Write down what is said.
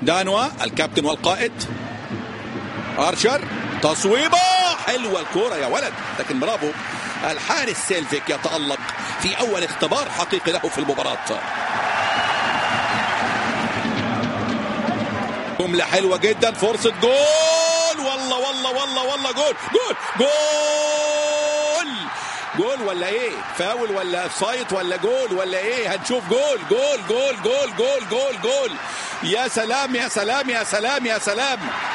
دانوا الكابتن والقائد ارشر تصويبه حلوه الكوره يا ولد لكن برافو الحارس سيلفيك يتالق في اول اختبار حقيقي له في المباراه جمله حلوه جدا فرصه جول والله والله والله والله جول جول جول جول ولا ايه فاول ولا سايت ولا جول ولا ايه هنشوف جول جول جول جول جول جول جول يا سلام يا سلام يا سلام يا سلام